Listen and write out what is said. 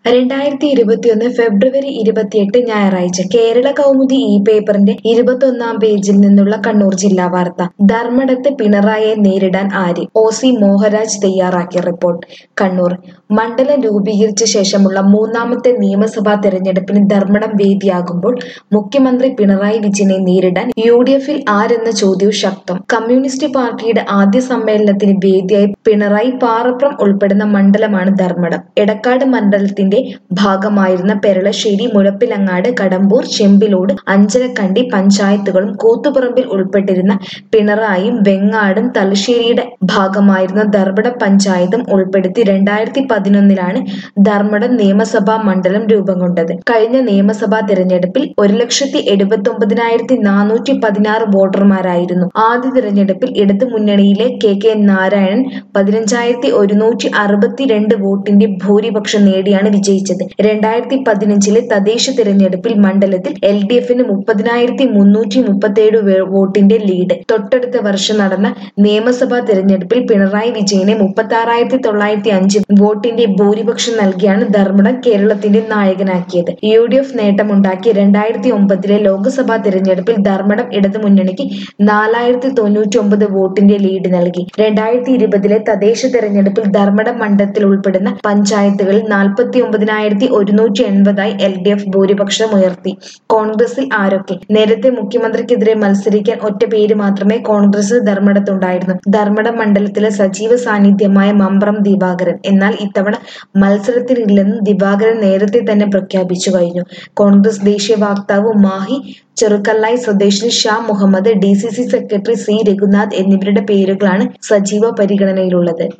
രണ്ടായിരത്തി ഇരുപത്തിയൊന്ന് ഫെബ്രുവരി ഇരുപത്തിയെട്ട് ഞായറാഴ്ച കേരള കൗമുദി ഈ പേപ്പറിന്റെ ഇരുപത്തൊന്നാം പേജിൽ നിന്നുള്ള കണ്ണൂർ ജില്ലാ വാർത്ത ധർമ്മടത്ത് പിണറായിയെ നേരിടാൻ ആര് ഒ സി മോഹരാജ് തയ്യാറാക്കിയ റിപ്പോർട്ട് കണ്ണൂർ മണ്ഡലം രൂപീകരിച്ച ശേഷമുള്ള മൂന്നാമത്തെ നിയമസഭാ തെരഞ്ഞെടുപ്പിന് ധർമ്മടം വേദിയാകുമ്പോൾ മുഖ്യമന്ത്രി പിണറായി വിജയനെ നേരിടാൻ യു ഡി എഫിൽ ആരെന്ന ചോദ്യവും ശക്തം കമ്മ്യൂണിസ്റ്റ് പാർട്ടിയുടെ ആദ്യ സമ്മേളനത്തിന് വേദിയായി പിണറായി പാറപ്രം ഉൾപ്പെടുന്ന മണ്ഡലമാണ് ധർമ്മടം എടക്കാട് മണ്ഡലത്തിന്റെ ഭാഗമായിരുന്ന പെരളശ്ശേരി മുഴപ്പിലങ്ങാട് കടമ്പൂർ ചെമ്പിലോട് അഞ്ചരക്കണ്ടി പഞ്ചായത്തുകളും കൂത്തുപറമ്പിൽ ഉൾപ്പെട്ടിരുന്ന പിണറായിയും വെങ്ങാടും തലശ്ശേരിയുടെ ഭാഗമായിരുന്ന ധർമ്മടം പഞ്ചായത്തും ഉൾപ്പെടുത്തി രണ്ടായിരത്തി പതിനൊന്നിലാണ് ധർമ്മടം നിയമസഭാ മണ്ഡലം രൂപം കൊണ്ടത് കഴിഞ്ഞ നിയമസഭാ തിരഞ്ഞെടുപ്പിൽ ഒരു ലക്ഷത്തി എഴുപത്തി ഒമ്പതിനായിരത്തി നാനൂറ്റി പതിനാറ് വോട്ടർമാരായിരുന്നു ആദ്യ തിരഞ്ഞെടുപ്പിൽ ഇടതു മുന്നണിയിലെ കെ കെ നാരായണൻ പതിനഞ്ചായിരത്തി ഒരുന്നൂറ്റി അറുപത്തിരണ്ട് വോട്ടിന്റെ ഭൂരിപക്ഷം നേടിയാണ് വിജയിച്ചത് രണ്ടായിരത്തി പതിനഞ്ചിലെ തദ്ദേശ തിരഞ്ഞെടുപ്പിൽ മണ്ഡലത്തിൽ എൽ ഡി എഫിന് മുപ്പതിനായിരത്തി മുന്നൂറ്റി മുപ്പത്തേഴ് വോട്ടിന്റെ ലീഡ് തൊട്ടടുത്ത വർഷം നടന്ന നിയമസഭാ തിരഞ്ഞെടുപ്പിൽ പിണറായി വിജയനെ മുപ്പത്തി ആറായിരത്തി തൊള്ളായിരത്തി അഞ്ച് വോട്ടിന്റെ ഭൂരിപക്ഷം നൽകിയാണ് ധർമ്മടം കേരളത്തിന്റെ നായകനാക്കിയത് യു ഡി എഫ് നേട്ടമുണ്ടാക്കി രണ്ടായിരത്തി ഒമ്പതിലെ ലോക്സഭാ തിരഞ്ഞെടുപ്പിൽ ധർമ്മടം ഇടതുമുന്നണിക്ക് നാലായിരത്തി തൊണ്ണൂറ്റി ഒമ്പത് വോട്ടിന്റെ ലീഡ് നൽകി രണ്ടായിരത്തി ഇരുപതിലെ തദ്ദേശ തെരഞ്ഞെടുപ്പിൽ ധർമ്മടം മണ്ഡലത്തിൽ ഉൾപ്പെടുന്ന പഞ്ചായത്തുകളിൽ നാൽപ്പത്തി ഒമ്പതിനായിരത്തി ഒരുന്നൂറ്റി എൺപതായി എൽ ഡി എഫ് ഭൂരിപക്ഷം ഉയർത്തി കോൺഗ്രസിൽ ആരൊക്കെ നേരത്തെ മുഖ്യമന്ത്രിക്കെതിരെ മത്സരിക്കാൻ ഒറ്റ പേര് മാത്രമേ കോൺഗ്രസിൽ ധർമ്മടത്തുണ്ടായിരുന്നു ധർമ്മടം മണ്ഡലത്തിലെ സജീവ സാന്നിധ്യമായ മമ്പ്രം ദിവാകരൻ എന്നാൽ ഇത്തവണ മത്സരത്തിനില്ലെന്ന് ദിവാകരൻ നേരത്തെ തന്നെ പ്രഖ്യാപിച്ചു കഴിഞ്ഞു കോൺഗ്രസ് ദേശീയ വക്താവ് മാഹി ചെറുക്കല്ലായി സ്വദേശി Shah Muhammad DCC secretary C Raghunath എന്നിവരുടെ പേരുകളാണ് സജീവ പരിഗണനയിലുള്ളത്